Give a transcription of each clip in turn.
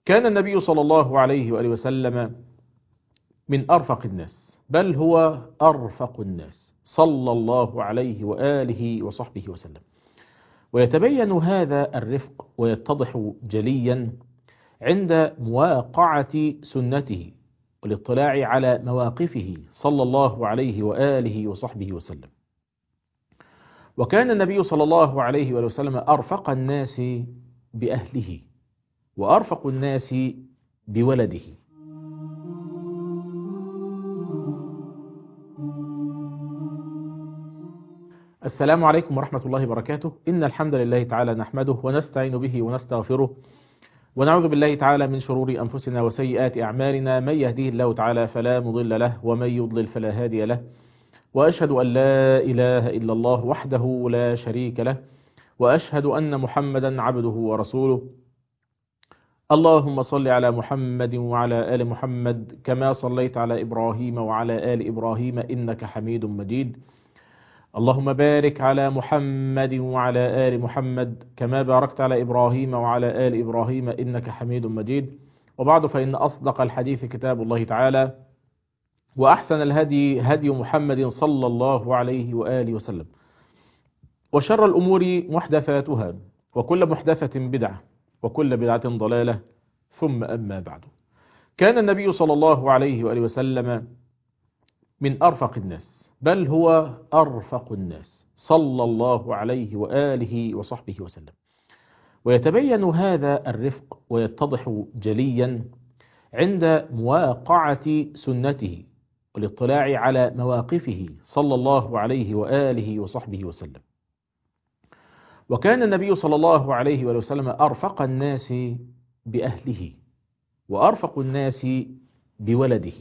كان النبي صلى الله عليه وآله وسلم من أرفق الناس بل هو أرفق الناس صلى الله عليه وآله وصحبه وسلم ويتبين هذا الرفق ويتضح جليا عند مواقعة سنته والاطلاع على مواقفه صلى الله عليه وآله وصحبه وسلم وكان النبي صلى الله عليه وآله وسلم أرفق الناس بأهله وأرفق الناس بولده السلام عليكم ورحمة الله وبركاته إن الحمد لله تعالى نحمده ونستعين به ونستغفره ونعوذ بالله تعالى من شرور أنفسنا وسيئات أعمالنا من يهديه الله تعالى فلا مضل له ومن يضلل فلا هادي له وأشهد أن لا إله إلا الله وحده لا شريك له وأشهد أن محمدا عبده ورسوله اللهم صل على محمد وعلى آل محمد كما صليت على إبراهيم وعلى آل إبراهيم إنك حميد مجيد اللهم بارك على محمد وعلى آل محمد كما باركت على إبراهيم وعلى آل إبراهيم إنك حميد مجيد وبعد فإن أصدق الحديث كتاب الله تعالى وأحسن الهدي هدي محمد صلى الله عليه وآله وسلم وشر الأمور محدثاتها وكل محدثة بدعة وكل بدعة ضلالة ثم أما بعد كان النبي صلى الله عليه وآله وسلم من أرفق الناس بل هو أرفق الناس صلى الله عليه وآله وصحبه وسلم ويتبين هذا الرفق ويتضح جليا عند مواقعة سنته والاطلاع على مواقفه صلى الله عليه وآله وصحبه وسلم وكان النبي صلى الله عليه وآله وسلم أرفق الناس بأهله وأرفق الناس بولده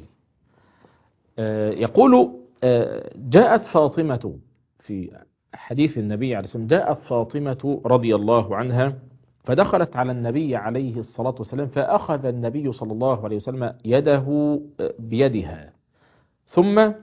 يقول جاءت فاطمة في حديث النبي عليه الصلاة والسلام جاءت فاطمة رضي الله عنها فدخلت على النبي عليه الصلاة والسلام فأخذ النبي صلى الله عليه وسلم يده بيدها ثم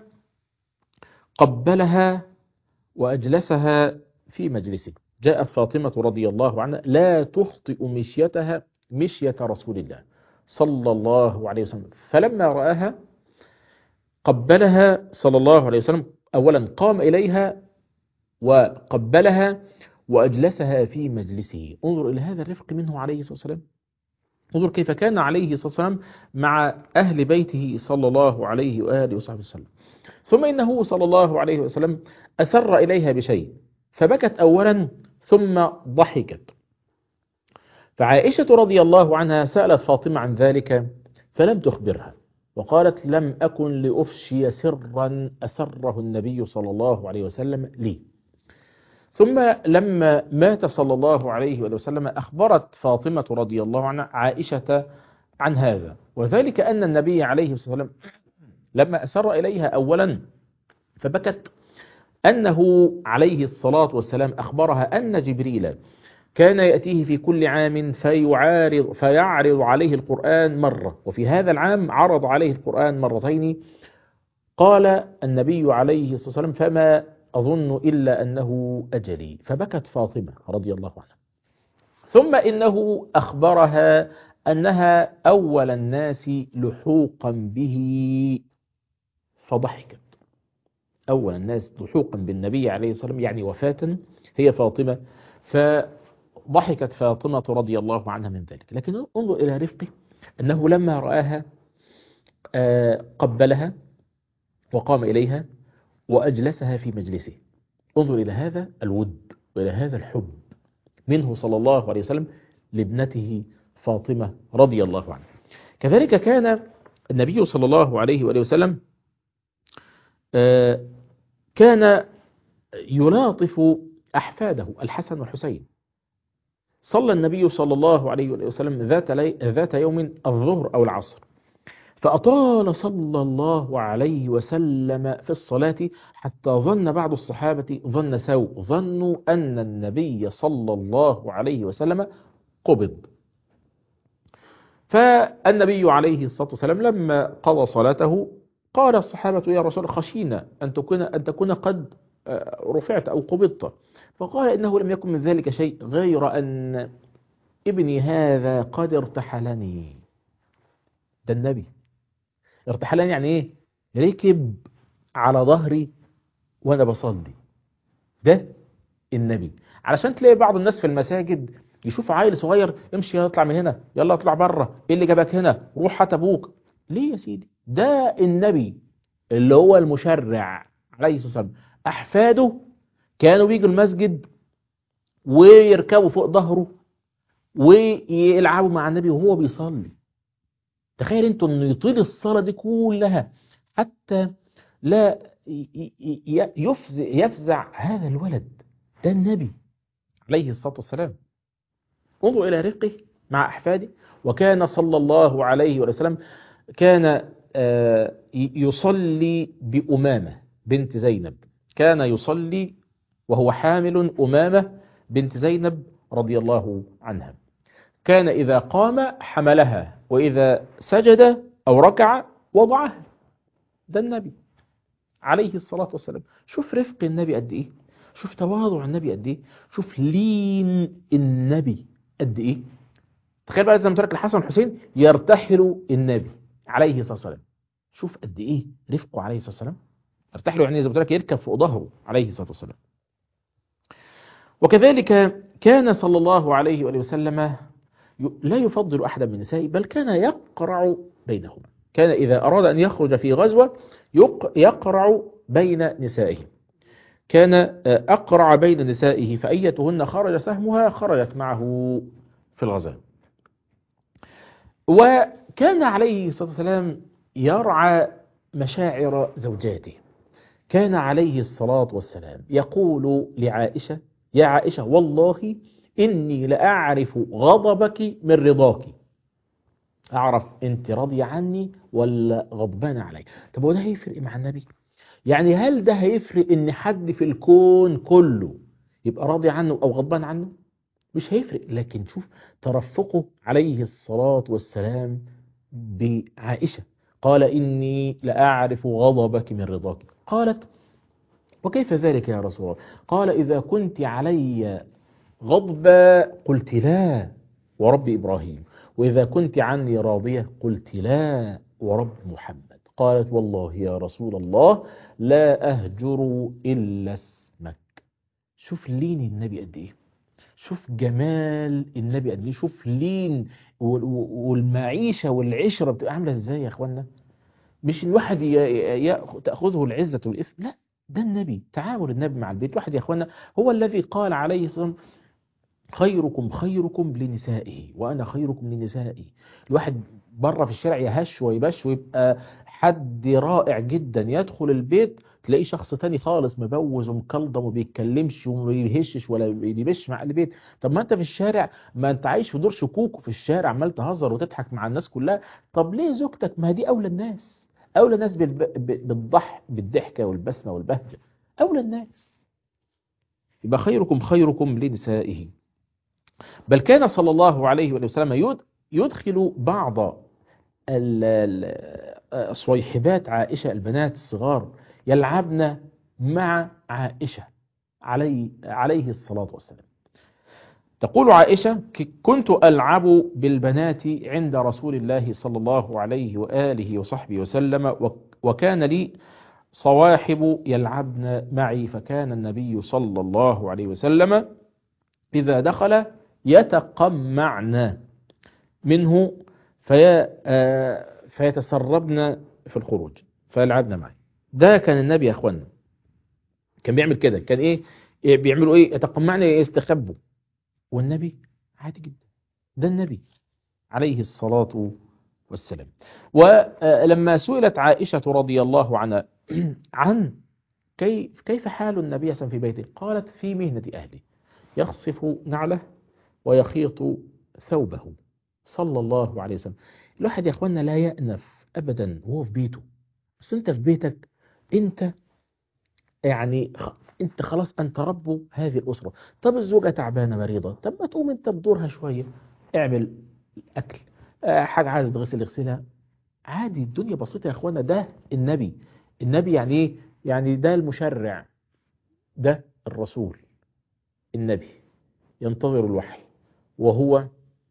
قبلها وأجلسها في مجلسه جاءت فاطمة رضي الله عنها لا تخطئ مشيتها مشية رسول الله صلى الله عليه وسلم فلما رآها قبلها صلى الله عليه وسلم أولا قام إليها وقبلها وأجلسها في مجلسه انظر إلى هذا الرفق منه عليه الصلاة والسلام انظر كيف كان عليه الصلاة والسلام مع أهل بيته صلى الله عليه وآله وصحبه وسلم ثم إنه صلى الله عليه وسلم أسر إليها بشيء فبكت أولا ثم ضحكت فعائشة رضي الله عنها سألت فاطمة عن ذلك فلم تخبرها وقالت لم أكن لأفشي سرا أسره النبي صلى الله عليه وسلم لي ثم لما مات صلى الله عليه وسلم أخبرت فاطمة رضي الله عنها عائشة عن هذا وذلك أن النبي عليه الصلاة والسلام لما أسر إليها أولا فبكت أنه عليه الصلاة والسلام أخبرها أن جبريل كان يأتيه في كل عام فيعارض, فيعرض عليه القرآن مرة وفي هذا العام عرض عليه القرآن مرتين قال النبي عليه الصلاة والسلام فما أظن إلا أنه أجلي فبكت فاطمة رضي الله عنها ثم إنه أخبرها أنها أول الناس لحوقا به فضحكت أول الناس لحوقا بالنبي عليه الصلاة والسلام يعني وفاة هي فاطمة فضحكت فاطمة رضي الله عنها من ذلك لكن انظر إلى رفقه أنه لما رآها قبلها وقام إليها وأجلسها في مجلسه انظر إلى هذا الود وإلى هذا الحب منه صلى الله عليه وسلم لابنته فاطمة رضي الله عنها كذلك كان النبي صلى الله عليه وآله وسلم كان يلاطف أحفاده الحسن والحسين صلى النبي صلى الله عليه وسلم ذات, لي... ذات يوم الظهر أو العصر فأطال صلى الله عليه وسلم في الصلاة حتى ظن بعض الصحابة ظن سوء ظنوا أن النبي صلى الله عليه وسلم قبض فالنبي عليه الصلاة والسلام لما قضى صلاته قال الصحابة يا رسول خشينا أن تكون, أن تكون قد رفعت أو قبضت فقال إنه لم يكن من ذلك شيء غير أن ابني هذا قد ارتحلني ده النبي ارتحلني يعني ايه ركب على ظهري وانا بصلي ده النبي علشان تلاقي بعض الناس في المساجد يشوف عيل صغير امشي يلا اطلع من هنا يلا اطلع بره ايه اللي جابك هنا روح هات ابوك ليه يا سيدي ده النبي اللي هو المشرع عليه الصلاه والسلام احفاده كانوا بيجوا المسجد ويركبوا فوق ظهره ويلعبوا مع النبي وهو بيصلي تخيل انتوا انه يطيل الصلاه دي كلها حتى لا يفزع, يفزع هذا الولد ده النبي عليه الصلاه والسلام انظر الى رفقه مع احفاده وكان صلى الله عليه وسلم كان يصلي بأمامة بنت زينب كان يصلي وهو حامل أمامة بنت زينب رضي الله عنها كان إذا قام حملها وإذا سجد أو ركع وضعها ده النبي عليه الصلاة والسلام شوف رفق النبي قد إيه شوف تواضع النبي قد إيه شوف لين النبي قد إيه تخيل بقى زي ما ترك الحسن والحسين يرتحل النبي عليه الصلاة والسلام شوف قد إيه رفقه عليه الصلاة والسلام يرتحل يعني زي ما قلت لك يركب فوق ظهره عليه الصلاة والسلام وكذلك كان صلى الله عليه وآله وسلم لا يفضل أحدا من نسائه بل كان يقرع بينهما كان إذا أراد أن يخرج في غزوة يقرع بين نسائه كان أقرع بين نسائه فأيتهن خرج سهمها خرجت معه في الغزاء وكان عليه الصلاة والسلام يرعى مشاعر زوجاته كان عليه الصلاة والسلام يقول لعائشة يا عائشة والله إني لأعرف غضبك من رضاك أعرف أنت راضية عني ولا غضبانة علي طب وده هيفرق مع النبي يعني هل ده هيفرق إن حد في الكون كله يبقى راضي عنه أو غضبان عنه مش هيفرق لكن شوف ترفقه عليه الصلاة والسلام بعائشة قال إني لأعرف غضبك من رضاك قالت وكيف ذلك يا رسول الله قال إذا كنت علي غضبا قلت لا ورب إبراهيم وإذا كنت عني راضية قلت لا ورب محمد قالت والله يا رسول الله لا أهجر إلا اسمك شوف لين النبي قد إيه شوف جمال النبي قد ايه شوف لين والمعيشة والعشرة بتبقى عاملة ازاي يا اخوانا مش الواحد تأخذه العزة والإثم لا ده النبي تعامل النبي مع البيت واحد يا اخوانا هو الذي قال عليه الصلاة خيركم خيركم لنسائه وأنا خيركم لنسائي الواحد بره في الشارع يهش ويبش ويبقى حد رائع جدا يدخل البيت تلاقيه شخص تاني خالص مبوز ومكلضم وما بيتكلمش وما بيهشش ولا بيبش مع البيت طب ما انت في الشارع ما انت عايش في دور شكوك في الشارع عمال تهزر وتضحك مع الناس كلها طب ليه زوجتك ما دي اولى الناس اولى الناس بالضح بالضحكه والبسمه والبهجه اولى الناس يبقى خيركم خيركم لنسائه بل كان صلى الله عليه وسلم يدخل بعض صويحبات عائشة البنات الصغار يلعبن مع عائشة عليه, عليه الصلاة والسلام تقول عائشة كنت ألعب بالبنات عند رسول الله صلى الله عليه وآله وصحبه وسلم وكان لي صواحب يلعبن معي فكان النبي صلى الله عليه وسلم إذا دخل يتقمعن منه في فيتسربن في الخروج فيلعبن معي ده كان النبي يا اخوانا كان بيعمل كده كان ايه بيعملوا ايه يتقمعن يستخبوا والنبي عادي جدا ده النبي عليه الصلاة والسلام ولما سئلت عائشة رضي الله عنها عن كيف كيف حال النبي صلى في بيته قالت في مهنة أهله يخصف نعله ويخيط ثوبه صلى الله عليه وسلم الواحد يا اخوانا لا يأنف ابدا وهو في بيته بس انت في بيتك انت يعني انت خلاص انت رب هذه الاسره طب الزوجه تعبانه مريضه طب ما تقوم انت بدورها شويه اعمل اكل آه حاجه عايز تغسل اغسلها عادي الدنيا بسيطه يا اخوانا ده النبي النبي يعني ايه يعني ده المشرع ده الرسول النبي ينتظر الوحي وهو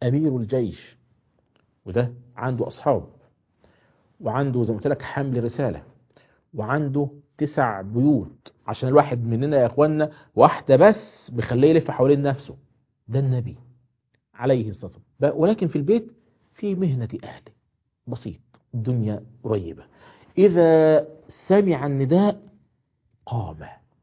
أمير الجيش وده عنده أصحاب وعنده زي ما قلت لك حمل رسالة وعنده تسع بيوت عشان الواحد مننا يا اخوانا واحدة بس بيخليه يلف حوالين نفسه ده النبي عليه الصلاة والسلام ولكن في البيت في مهنة أهله بسيط الدنيا قريبة إذا سمع النداء قام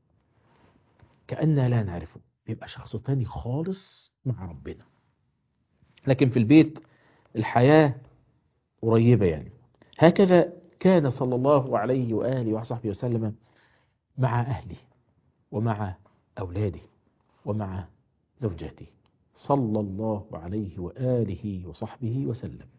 كأننا لا نعرفه يبقى شخص تاني خالص مع ربنا لكن في البيت الحياة قريبة يعني هكذا كان صلى الله عليه وآله وصحبه وسلم مع أهله ومع أولاده ومع زوجاته صلى الله عليه وآله وصحبه وسلم